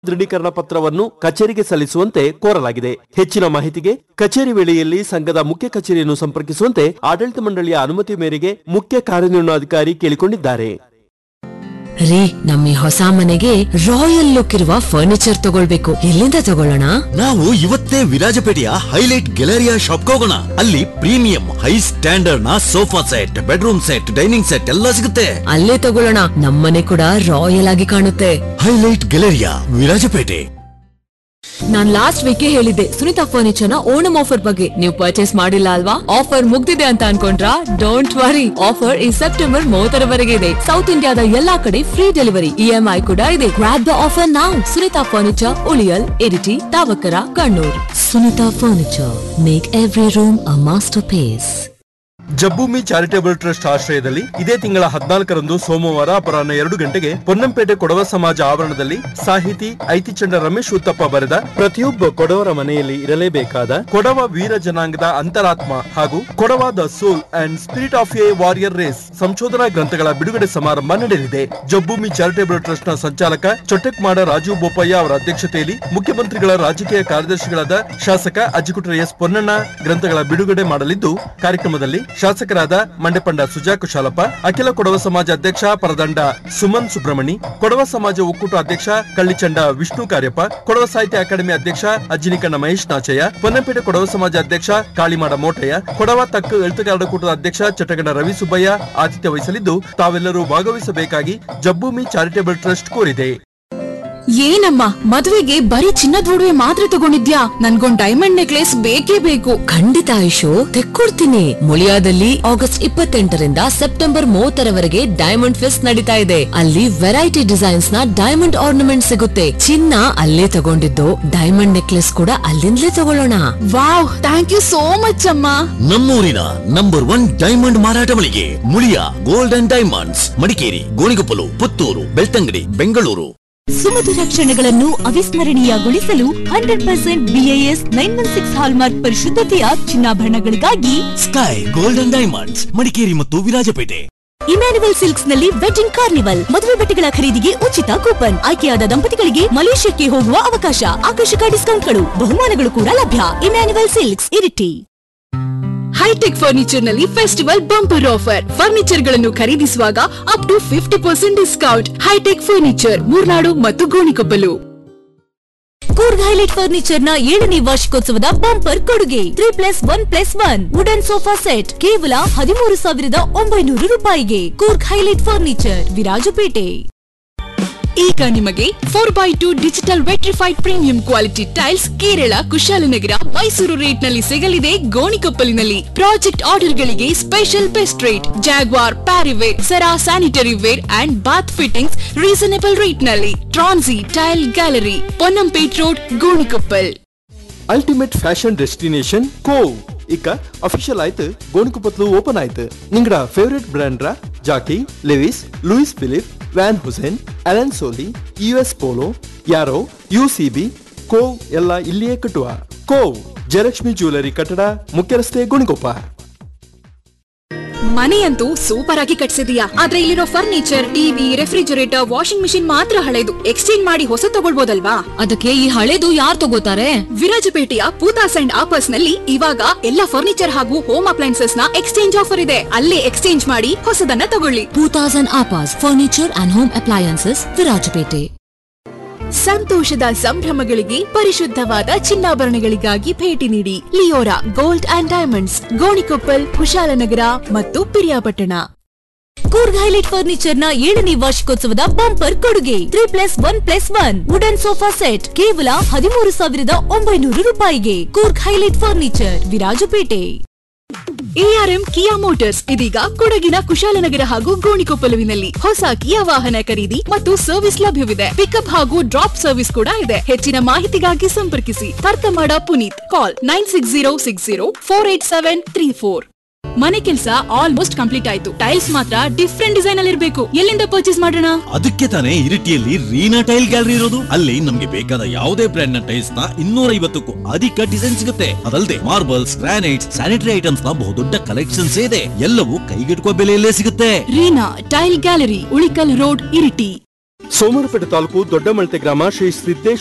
ದೃಢೀಕರಣ ಪತ್ರವನ್ನು ಕಚೇರಿಗೆ ಸಲ್ಲಿಸುವಂತೆ ಕೋರಲಾಗಿದೆ ಹೆಚ್ಚಿನ ಮಾಹಿತಿಗೆ ಕಚೇರಿ ವೇಳೆಯಲ್ಲಿ ಸಂಘದ ಮುಖ್ಯ ಕಚೇರಿಯನ್ನು ಸಂಪರ್ಕಿಸುವಂತೆ ಆಡಳಿತ ಮಂಡಳಿಯ ಅನುಮತಿ ಮೇರೆಗೆ ಮುಖ್ಯ ಕಾರ್ಯನಿರ್ವಹಣಾಧಿಕಾರಿ ಕೇಳಿಕೊಂಡಿದ್ದಾರೆ ರೀ ನಮ್ಮ ಈ ಹೊಸ ಮನೆಗೆ ರಾಯಲ್ ಲುಕ್ ಇರುವ ಫರ್ನಿಚರ್ ತಗೊಳ್ಬೇಕು ಎಲ್ಲಿಂದ ತಗೊಳ್ಳೋಣ ನಾವು ಇವತ್ತೇ ವಿರಾಜಪೇಟೆಯ ಹೈಲೈಟ್ ಗ್ಯಾಲರಿಯಾ ಶಾಪ್ ಹೋಗೋಣ ಅಲ್ಲಿ ಪ್ರೀಮಿಯಂ ಹೈ ಸ್ಟ್ಯಾಂಡರ್ಡ್ ನ sofa set bedroom set dining set ಎಲ್ಲ ಸಿಗುತ್ತೆ ಅಲ್ಲೇ ತಗೊಳ್ಳೋಣ ನಮ್ಮನೆ ಕೂಡ ರಾಯಲ್ ಆಗಿ ಕಾಣುತ್ತೆ ಹೈಲೈಟ್ ಗ್ಯಾಲರಿಯಾ ವಿರಾಜಪೇಟೆ ನಾನ್ ಲಾಸ್ಟ್ ವೀಕ್ ಹೇಳಿದ್ದೆ ಸುನಿತಾ ಫರ್ನಿಚರ್ ನ ಓಣಂ ಆಫರ್ ಬಗ್ಗೆ ನೀವು ಪರ್ಚೇಸ್ ಮಾಡಿಲ್ಲ ಅಲ್ವಾ ಆಫರ್ ಮುಗ್ದಿದೆ ಅಂತ ಅನ್ಕೊಂಡ್ರಾ ಡೋಂಟ್ ವರಿ ಆಫರ್ ಈ ಸೆಪ್ಟೆಂಬರ್ ಮೂವತ್ತರವರೆಗೆ ಇದೆ ಸೌತ್ ಇಂಡಿಯಾದ ಎಲ್ಲಾ ಕಡೆ ಫ್ರೀ ಡೆಲಿವರಿ ಇಎಂಐ ಕೂಡ ಇದೆ ಗ್ರಾಪ್ ದ ಆಫರ್ ನಾವು Sunitha furniture Uliyil Iritty Thavakkara Kannur Sunitha furniture make every room a masterpiece ಜಬ್ಬೂಮಿ ಚಾರಿಟೇಬಲ್ ಟ್ರಸ್ಟ್ ಆಶ್ರಯದಲ್ಲಿ ಇದೇ ತಿಂಗಳ ಹದಿನಾಲ್ಕರಂದು ಸೋಮವಾರ ಅಪರಾಹ್ನ ಎರಡು ಗಂಟೆಗೆ ಪೊನ್ನಂಪೇಟೆ ಕೊಡವ ಸಮಾಜ ಆವರಣದಲ್ಲಿ ಸಾಹಿತಿ ಐತಿಚಂಡ ರಮೇಶ್ ಉತ್ತಪ್ಪ ಬರೆದ ಪ್ರತಿಯೊಬ್ಬ ಕೊಡವರ ಮನೆಯಲ್ಲಿ ಇರಲೇಬೇಕಾದ ಕೊಡವ ವೀರ ಜನಾಂಗದ ಅಂತರಾತ್ಮ ಹಾಗೂ Kodava the soul and spirit of a warrior race ಸಂಶೋಧನಾ ಗ್ರಂಥಗಳ ಬಿಡುಗಡೆ ಸಮಾರಂಭ ನಡೆಯಲಿದೆ ಜಬ್ಬೂಮಿ ಚಾರಿಟೇಬಲ್ ಟ್ರಸ್ಟ್ ನ ಸಂಚಾಲಕ ಚೊಟ್ಟೆಕ್ಮಾಡ ರಾಜು ಬೋಪಯ್ಯ ಅವರ ಅಧ್ಯಕ್ಷತೆಯಲ್ಲಿ ಮುಖ್ಯಮಂತ್ರಿಗಳ ರಾಜಕೀಯ ಕಾರ್ಯದರ್ಶಿಗಳಾದ ಶಾಸಕ ಅಜ್ಜಿಕುಟ್ರ ಎಸ್ ಪೊನ್ನಣ್ಣ ಗ್ರಂಥಗಳ ಬಿಡುಗಡೆ ಮಾಡಲಿದ್ದು ಕಾರ್ಯಕ್ರಮದಲ್ಲಿ ಶಾಸಕರಾದ ಮಂಡೆಪಂಡ ಸುಜಾ ಕುಶಾಲಪ್ಪ ಅಖಿಲ ಕೊಡವ ಸಮಾಜ ಅಧ್ಯಕ್ಷ ಪರದಂಡ ಸುಮನ್ ಸುಬ್ರಹ್ಮಣಿ ಕೊಡವ ಸಮಾಜ ಒಕ್ಕೂಟ ಅಧ್ಯಕ್ಷ ಕಳ್ಳಿಚಂಡ ವಿಷ್ಣು ಕಾರ್ಯಪ್ಪ ಕೊಡವ ಸಾಹಿತ್ಯ ಅಕಾಡೆಮಿ ಅಧ್ಯಕ್ಷ ಅಜ್ಜಿನಿಕಣ್ಣ ಮಹೇಶ್ ನಾಚಯ್ಯ ಪೊನ್ನಂಪೇಟೆ ಕೊಡವ ಸಮಾಜ ಅಧ್ಯಕ್ಷ ಕಾಳಿಮಾಡ ಮೋಟಯ್ಯ ಕೊಡವ ತಕ್ಕ ಎಳ್ತುಗಾರರ ಕೂಟದ ಅಧ್ಯಕ್ಷ ಚಟಗಣ ರವಿ ಸುಬ್ಬಯ್ಯ ಆತಿಥ್ಯ ವಹಿಸಲಿದ್ದು ತಾವೆಲ್ಲರೂ ಭಾಗವಹಿಸಬೇಕಾಗಿ ಜಬ್ಬೂಮಿ ಚಾರಿಟೇಬಲ್ ಟ್ರಸ್ಟ್ ಕೋರಿದೆ ಏನಮ್ಮ ಮದುವೆಗೆ ಬರೀ ಚಿನ್ನದ ಒಡವೆ ಮಾತ್ರ ತಗೊಂಡಿದ್ಯಾ ನನ್ಗೊಂದ್ ಡೈಮಂಡ್ ನೆಕ್ಲೆಸ್ ಬೇಕೇ ಬೇಕು ಖಂಡಿತ ಆಯುಷು ತೆಕ್ಕೊಡ್ತೀನಿ ಮುಳಿಯಾದಲ್ಲಿ ಆಗಸ್ಟ್ ಇಪ್ಪತ್ತೆಂಟರಿಂದ ಸೆಪ್ಟೆಂಬರ್ ಮೂವತ್ತರವರೆಗೆ ಡೈಮಂಡ್ ಫೆಸ್ಟ್ ನಡೀತಾ ಇದೆ ಅಲ್ಲಿ ವೆರೈಟಿ ಡಿಸೈನ್ಸ್ ನ ಡೈಮಂಡ್ ಆರ್ನಮೆಂಟ್ ಸಿಗುತ್ತೆ ಚಿನ್ನ ಅಲ್ಲೇ ತಗೊಂಡಿದ್ದು ಡೈಮಂಡ್ ನೆಕ್ಲೆಸ್ ಕೂಡ ಅಲ್ಲಿಂದಲೇ ತಗೊಳ್ಳೋಣ wow thank you so much ಅಮ್ಮ ನಮ್ಮೂರಿನ ನಂಬರ್ ಒನ್ ಡೈಮಂಡ್ ಮಾರಾಟ ಮಳಿಗೆ Muliya Gold and Diamonds Madikeri Gonikoppal Puttur Belthangady Bengaluru ಸುಮಧುರ ಕ್ಷಣಗಳನ್ನು ಅವಿಸ್ಮರಣೀಯಗೊಳಿಸಲು hundred percent BIS nine one six hallmark ಪರಿಶುದ್ಧತೆಯ ಚಿನ್ನಾಭರಣಗಳಿಗಾಗಿ Sky Gold and Diamonds Madikeri ಮತ್ತು ವಿರಾಜಪೇಟೆ ಇಮ್ಯಾನ್ಯುವಲ್ ಸಿಲ್ಕ್ಸ್ ನಲ್ಲಿ ವೆಡ್ಡಿಂಗ್ ಕಾರ್ನಿವಲ್ ಮದುವೆ ಬಟ್ಟೆಗಳ ಖರೀದಿಗೆ ಉಚಿತ ಕೂಪನ್ ಆಯ್ಕೆಯಾದ ದಂಪತಿಗಳಿಗೆ ಮಲೇಷ್ಯಾಕ್ಕೆ ಹೋಗುವ ಅವಕಾಶ ಆಕರ್ಷಕ ಡಿಸ್ಕೌಂಟ್ಗಳು ಬಹುಮಾನಗಳು ಕೂಡ ಲಭ್ಯ Emmanuel silks Iritty hitech furniture ನಲ್ಲಿ ಫೆಸ್ಟಿವಲ್ ಬಂಪರ್ ಆಫರ್ ಫರ್ನಿಚರ್ ಗಳನ್ನು ಖರೀದಿಸುವಾಗ up to fifty percent discount hitech furniture Moornad ಮತ್ತು ಗೋಣಿಕೊಪ್ಪಲು ಕೂರ್ಗ್ ಹೈಲೈಟ್ ಫರ್ನಿಚರ್ ನ ಏಳನೇ ವಾರ್ಷಿಕೋತ್ಸವದ ಬಂಪರ್ ಕೊಡುಗೆ three plus one plus one wooden sofa set ಕೇವಲ ಹದಿಮೂರು ಸಾವಿರದ ಒಂಬೈನೂರು ರೂಪಾಯಿಗೆ ಕೂರ್ಗ್ ಹೈಲೈಟ್ ಫರ್ನಿಚರ್ ವಿರಾಜಪೇಟೆ ಈಗ ನಿಮಗೆ four by two digital vitrified premium quality tiles Kerala Kushalnagar Mysore rate ನಲ್ಲಿ ಸಿಗಲಿದೆ ಗೋಣಿಕೊಪ್ಪಲಿನಲ್ಲಿ ಪ್ರಾಜೆಕ್ಟ್ ಆರ್ಡರ್ ಗಳಿಗೆ special best rate Jaguar Parryware Cera sanitary ware and bath fittings reasonable rate ನಲ್ಲಿ ಟ್ರಾನ್ಸಿ tile gallery Ponnampet road Gonikoppal ultimate fashion destination Cove ಇಕ್ಕ official ಆಯ್ತು ಗೋಣಿಕೊಪ್ಪತ್ಲು open ಆಯ್ತು ನಿಂಗಡ ಫೇವರೇಟ್ ಬ್ರ್ಯಾಂಡ್ರ Jockey Levi's Louis Philippe Van Heusen Allen Solly U S Polo Arrow U C B CoV ಎಲ್ಲ ಇಲ್ಲಿಯೇ ಕಟ್ಟುವ ಕೋವ್ ಜಯಲಕ್ಷ್ಮಿ ಜ್ಯುವೆಲರಿ ಕಟ್ಟಡ ಮುಖ್ಯ ರಸ್ತೆ ಗೋಣಿಕೊಪ್ಪ ಮನೆಯಂತೂ ಸೂಪರ್ ಆಗಿ ಕಟ್ಸಿದೀಯಾ ಆದ್ರೆ ಇಲ್ಲಿರೋ furniture TV refrigerator washing machine ಮಾತ್ರ ಹಳೆದು ಎಕ್ಸ್ಚೇಂಜ್ ಮಾಡಿ ಹೊಸ ತಗೊಳ್ಬೋದಲ್ವಾ ಅದಕ್ಕೆ ಈ ಹಳೇದು ಯಾರು ತಗೋತಾರೆ ವಿರಾಜಪೇಟೆಯ ಪೂತಾಸ್ ಅಂಡ್ ಆಪರ್ಸ್ ನಲ್ಲಿ ಇವಾಗ ಎಲ್ಲ ಫರ್ನಿಚರ್ ಹಾಗೂ ಹೋಮ್ ಅಪ್ಲೈನ್ಸಸ್ ನ ಎಕ್ಸ್ಚೇಂಜ್ ಆಫರ್ ಇದೆ ಅಲ್ಲೇ ಎಕ್ಸ್ಚೇಂಜ್ ಮಾಡಿ ಹೊಸದನ್ನ ತಗೊಳ್ಳಿ ಟೂ ತೌಸಂಡ್ ಆಪಾಸ್ furniture and home appliances Virajpet ಸಂತೋಷದ ಸಂಭ್ರಮಗಳಿಗೆ ಪರಿಶುದ್ಧವಾದ ಚಿನ್ನಾಭರಣಗಳಿಗಾಗಿ ಭೇಟಿ ನೀಡಿ Leora gold and diamonds Gonikoppal Kushalnagar ಮತ್ತು ಪಿರಿಯಾಪಟ್ಟಣ ಕೂರ್ಗ್ ಹೈಲೈಟ್ ಫರ್ನಿಚರ್ ನ ಏಳನೇ ವಾರ್ಷಿಕೋತ್ಸವದ ಬಂಪರ್ ಕೊಡುಗೆ three plus one plus one wooden sofa set ಕೇವಲ ಹದಿಮೂರು ಸಾವಿರದ ಒಂಬೈನೂರು ರೂಪಾಯಿಗೆ Coorg highlight furniture Virajpet ARM Kia Motors ಇದೀಗ ಕೊಡಗಿನ ಕುಶಾಲನಗರ ಹಾಗೂ ಗೋಣಿಕೊಪ್ಪಲುವಿನಲ್ಲಿ ಹೊಸ ಕಿಯಾ ವಾಹನ ಖರೀದಿ ಮತ್ತು ಸರ್ವಿಸ್ ಲಭ್ಯವಿದೆ ಪಿಕಪ್ ಹಾಗೂ ಡ್ರಾಪ್ ಸರ್ವಿಸ್ ಕೂಡ ಇದೆ ಹೆಚ್ಚಿನ ಮಾಹಿತಿಗಾಗಿ ಸಂಪರ್ಕಿಸಿ ತರ್ತಮಾಡ Puneet call nine six zero six zero four eight seven three four ಮನೆ ಕೆಲಸ ಆಲ್ಮೋಸ್ಟ್ ಕಂಪ್ಲೀಟ್ ಆಯ್ತು ಟೈಲ್ಸ್ ಮಾತ್ರ ಡಿಫ್ರೆಂಟ್ ಡಿಸೈನ್ ಅಲ್ಲಿ ಇರಬೇಕು ಎಲ್ಲಿಂದ ಪರ್ಚೇಸ್ ಮಾಡೋಣ ಅದಕ್ಕೆ ತಾನೇ ಇರಿಟಿಯಲ್ಲಿ ರೀನಾ ಟೈಲ್ ಗ್ಯಾಲರಿ ಇರೋದು ಅಲ್ಲಿ ನಮ್ಗೆ ಬೇಕಾದ ಯಾವುದೇ ಬ್ರ್ಯಾಂಡ್ ನ ಟೈಲ್ಸ್ ನ ಇನ್ನೂರ ಐವತ್ತಕ್ಕೂ ಅಧಿಕ ಡಿಸೈನ್ ಸಿಗುತ್ತೆ ಅದಲ್ಲದೆ ಮಾರ್ಬಲ್ಸ್ ಗ್ರಾನೈಟ್ಸ್ ಸ್ಯಾನಿಟರಿ ಐಟಮ್ಸ್ ನ ಬಹುದೊಡ್ಡ ಕಲೆಕ್ಷನ್ಸ್ ಇದೆ ಎಲ್ಲವೂ ಕೈಗೆಟುಕುವ ಬೆಲೆಯಲ್ಲೇ ಸಿಗುತ್ತೆ Reena tile gallery Ulikkal road Iritty Somwarpet ತಾಲೂಕು ದೊಡ್ಡಮಳತೆ ಗ್ರಾಮ ಶ್ರೀ ಸಿದ್ದೇಶ್ವರ